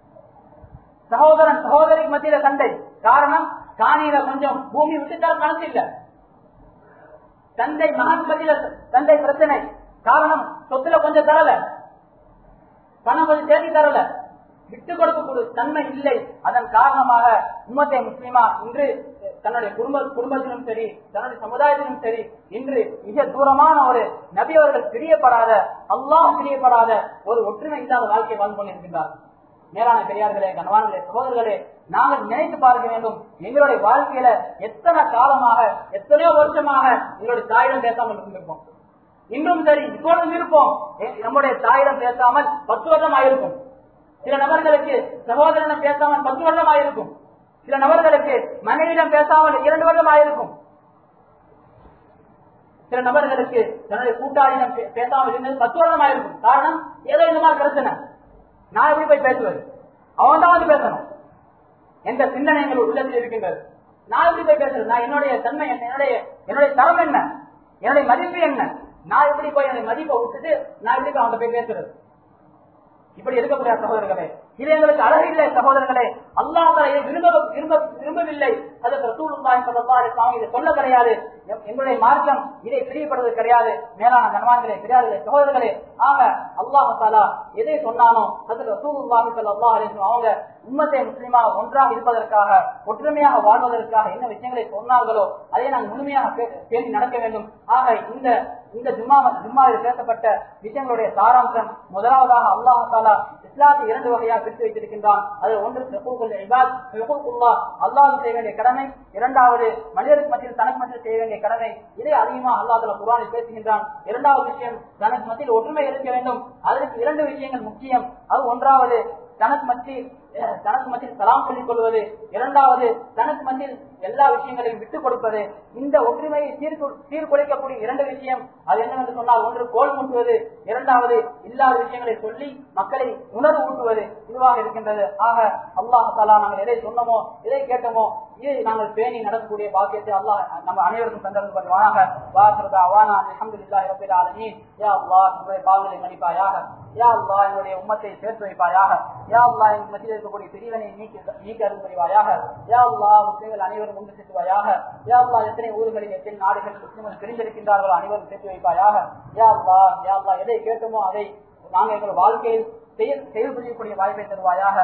Speaker 1: சகோதரன் சகோதரிக்கு மத்தியில சண்டை காரணம் காணியில கொஞ்சம் பூமி விட்டுட்டால் கணக்கு இல்ல தந்தை மகன் மத்தியில தந்தை பிரச்சனை காரணம் சொத்துல கொஞ்சம் தரல பணம் கொஞ்சம் சேர்த்து தரல விட்டு கொடுக்கக்கூடிய தன்மை இல்லை அதன் காரணமாக உம்மத்தை முஸ்லிமா இன்று தன்னுடைய குடும்ப குடும்பத்திலும் சரி தன்னுடைய சமுதாயத்திலும் சரி இன்று மிக தூரமான ஒரு நபி அவர்கள் பிரியப்படாத அல்லாஹ் பிரியப்படாத ஒரு ஒற்றுமை இல்லாத வாழ்க்கை வாழ்ந்து கொண்டிருக்கின்றார்கள் மேலான பெரியார்களே கனவான்களே சகோதரர்களே நாங்கள் நினைத்து பார்க்க வேண்டும் எங்களுடைய வாழ்க்கையில எத்தனை காலமாக எத்தனையோ வருஷமாக எங்களுடைய தாயிடம் பேசாமல் இருந்திருப்போம் இன்றும் சரி இப்பொழுதும் இருப்போம் எ- நம்முடைய தாயிடம் பேசாமல் பத்து வருஷம் ஆயிருக்கும் சில நபர்களுக்கு சகோதரனிடம் பேசாமல் பத்து வருஷம் ஆயிருக்கும் சில நபர்களுக்கு மனைவியிடம் பேசாமல் இரண்டு வருடம் ஆயிருக்கும் சில நபர்களுக்கு தன்னுடைய கூட்டாளியிடம் பே- பேசாமல் இருந்தது பத்து வருடம் ஆயிருக்கும் காரணம் ஏதோ இந்த மாதிரி பிரச்சனை நான் எப்படி போய் பேசுவது அவன் தான் வந்து பேசணும் எந்த சிந்தனை எங்கள் உள்ளத்தில் இருக்கின்றது நான் எப்படி போய் பேசுறது நான் என்னுடைய தன்மை என்ன என்னுடைய என்னுடைய தரம் என்ன என்னுடைய மதிப்பு என்ன நான் எப்படி போய் என்னுடைய மதிப்பை விட்டுட்டு நான் எப்படி போய் அவன்கிட்ட போய் பேசுறது இப்படி இருக்கக்கூடிய சகோதரர்களே இது எங்களுக்கு அழகு இல்லை சகோதரர்களே அல்லாஹ் இதை விரும்ப விரும்ப விரும்பவில்லை அதற்கு ரசூலுல்லாஹி ஸல்லல்லாஹு அலைஹி வஸல்லம் இதை சொல்ல கிடையாது எம்- எங்களுடைய மார்க்கம் இதை பிரியப்படுவது கிடையாது மேலான கண்வான்களே கிடையாது சகோதரர்களே ஆக அல்லாஹ் தஆலா எதை சொன்னானோ அதற்கு ரசூலுல்லாஹி ஸல்லல்லாஹு அலைஹி வஸல்லம் அவங்க உம்மத்தை முஸ்லிமா ஒன்றாக இருப்பதற்காக ஒற்றுமையாக வாழ்வதற்காக என்ன விஷயங்களை சொன்னார்களோ அதை நாங்கள் முழுமையாக பே- பேணி நடக்க வேண்டும் ஆக இந்த இந்த ஜும்மா ஜும்மாவில் பேசப்பட்ட விஷயங்களுடைய சாராம்சம் முதலாவதாக அல்லாஹ் தாலா இஸ்லாத்தை இரண்டு வகையாக பிரித்து வைத்திருக்கின்றான் அது ஒன்று ஹுகூகுல் இபாத், ஹுகூகுல்லாஹ், அல்லாஹ் செய்ய வேண்டிய கடமை இரண்டாவது மனிதருக்கு மத்தியில் தனக்கு மத்தியில் செய்ய வேண்டிய கடமை இதை அதிகமாக அல்லாஹ் தாலா குரானில் பேசுகின்றான் இரண்டாவது விஷயம் தனக்கு மத்தியில் ஒற்றுமை இருக்க வேண்டும் அதற்கு இரண்டு விஷயங்கள் முக்கியம் அது ஒன்றாவது தனக்கு மத்தியில் அஹ், தனக்கு மத்தியில் சலாம் சொல்லிக் கொள்வது இரண்டாவது தனக்கு மத்தியில் எல்லா விஷயங்களையும் விட்டுக் கொடுப்பது இந்த ஒற்றுமையை சீர்கு- சீர்குலைக்கக்கூடிய இரண்டு விஷயம் அது என்னவென்று சொன்னால் ஒன்று கோல் மூட்டுவது இரண்டாவது இல்லாத விஷயங்களை சொல்லி மக்களை உணர்வு ஊட்டுவது இதுவாக இருக்கின்றது ஆக அல்லாஹ் தாலா நாங்கள் எதை சொன்னோமோ எதை கேட்டோமோ இதை நாங்கள் பேணி நடக்கக்கூடிய பாக்கியத்தை அல்லாஹ் நம்ம அனைவருக்கும் தந்தது பண்ணுவானாக வாசரதா அவானா அல்ஹம்துலில்லாஹி ரப்பில் ஆலமீன் யா அல்லாஹ் நம்முடைய பாவங்களை மன்னிப்பாயாக யா அல்லாஹ் என்னுடைய உம்மத்தை சேர்த்து வைப்பாயாக யா அல்லாஹ் எங்கள் மத்தியில் இருக்கக்கூடிய பிரிவினை நீக்கி நீக்கி அருள் புரிவாயாக யா அல்லாஹ் முஸ்லிம்கள் அனைவரும் ஒன்று சேர்த்துவாயாக யா அல்லாஹ் எத்தனை ஊர்களில் எத்தனை நாடுகளில் முஸ்லிம்கள் பிரிந்திருக்கின்றார்களோ அனைவரும் சேர்த்து வைப்பாயாக யா அல்லாஹ் யா அல்லாஹ் எதை கேட்டோமோ அதை நாங்கள் எங்கள் வாழ்க்கையில் செயல் செயல்புரியக்கூடிய வாய்ப்பை தருவாயாக